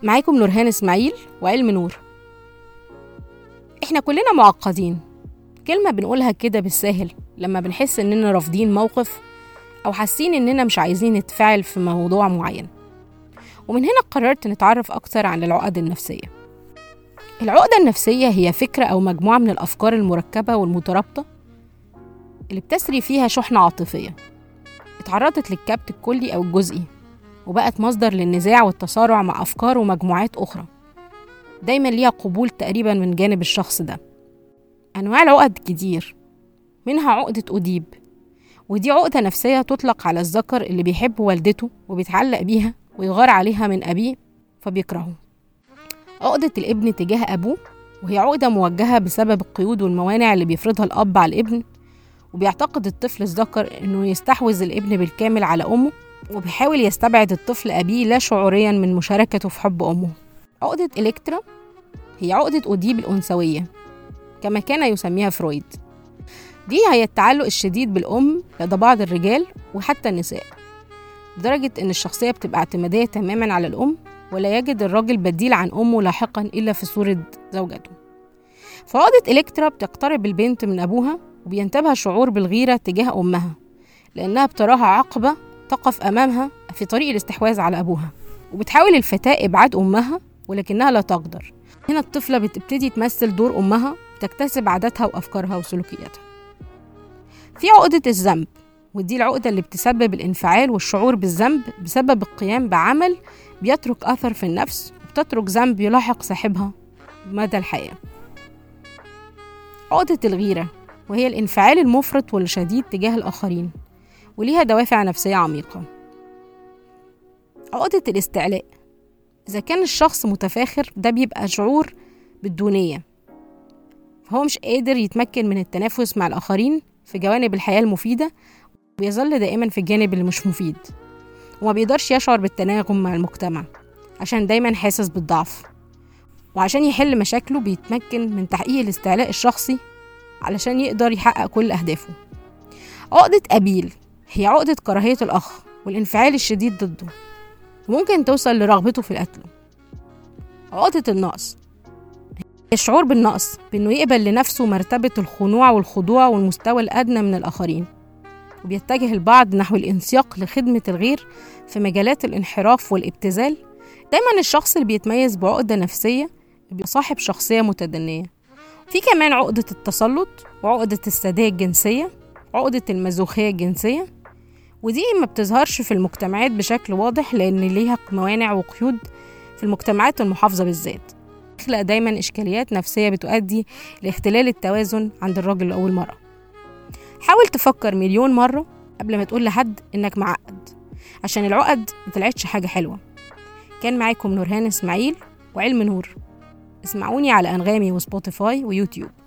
معاكم نورهان اسماعيل وعلم نور احنا كلنا معقدين كلمة بنقولها كده بالساهل لما بنحس اننا رافضين موقف او حاسين اننا مش عايزين نتفاعل في موضوع معين ومن هنا قررت نتعرف اكتر عن العقد النفسية العقدة النفسية هي فكرة او مجموعة من الافكار المركبة والمترابطة اللي بتسري فيها شحنة عاطفية اتعرضت للكبت الكلي او الجزئي وبقت مصدر للنزاع والتصارع مع أفكار ومجموعات أخرى دايما ليها قبول تقريبا من جانب الشخص ده أنواع العقد كتير منها عقدة أديب ودي عقدة نفسية تطلق على الذكر اللي بيحب والدته وبيتعلق بيها ويغار عليها من أبيه فبيكرهه عقدة الابن تجاه أبوه وهي عقدة موجهة بسبب القيود والموانع اللي بيفرضها الأب على الابن وبيعتقد الطفل الذكر إنه يستحوذ الابن بالكامل على أمه وبيحاول يستبعد الطفل أبيه لا شعوريا من مشاركته في حب أمه عقدة إلكترا هي عقدة أديب الأنثوية كما كان يسميها فرويد دي هي التعلق الشديد بالأم لدى بعض الرجال وحتى النساء لدرجة إن الشخصية بتبقى اعتمادية تماما على الأم ولا يجد الراجل بديل عن أمه لاحقا إلا في صورة زوجته فعقدة إلكترا بتقترب البنت من أبوها وبينتابها شعور بالغيرة تجاه أمها لأنها بتراها عقبة تقف أمامها في طريق الاستحواذ على أبوها وبتحاول الفتاة إبعاد أمها ولكنها لا تقدر هنا الطفلة بتبتدي تمثل دور أمها تكتسب عاداتها وأفكارها وسلوكياتها في عقدة الذنب ودي العقدة اللي بتسبب الانفعال والشعور بالذنب بسبب القيام بعمل بيترك أثر في النفس وبتترك ذنب يلاحق صاحبها مدى الحياة عقدة الغيرة وهي الانفعال المفرط والشديد تجاه الآخرين وليها دوافع نفسية عميقة عقدة الاستعلاء إذا كان الشخص متفاخر ده بيبقى شعور بالدونية فهو مش قادر يتمكن من التنافس مع الآخرين في جوانب الحياة المفيدة ويظل دائما في الجانب اللي مش مفيد وما بيقدرش يشعر بالتناغم مع المجتمع عشان دايما حاسس بالضعف وعشان يحل مشاكله بيتمكن من تحقيق الاستعلاء الشخصي علشان يقدر يحقق كل أهدافه عقدة أبيل هي عقدة كراهية الأخ والانفعال الشديد ضده وممكن توصل لرغبته في القتل عقدة النقص الشعور بالنقص بأنه يقبل لنفسه مرتبة الخنوع والخضوع والمستوى الأدنى من الآخرين وبيتجه البعض نحو الانسياق لخدمة الغير في مجالات الانحراف والابتذال دايما الشخص اللي بيتميز بعقدة نفسية بيبقى صاحب شخصية متدنية في كمان عقدة التسلط وعقدة السادية الجنسية عقدة المازوخية الجنسية ودي ما بتظهرش في المجتمعات بشكل واضح لأن ليها موانع وقيود في المجتمعات المحافظة بالذات تخلق دايما إشكاليات نفسية بتؤدي لاختلال التوازن عند الراجل أو المرأة حاول تفكر مليون مرة قبل ما تقول لحد إنك معقد عشان العقد مطلعتش حاجة حلوة كان معاكم نورهان إسماعيل وعلم نور اسمعوني على أنغامي وسبوتيفاي ويوتيوب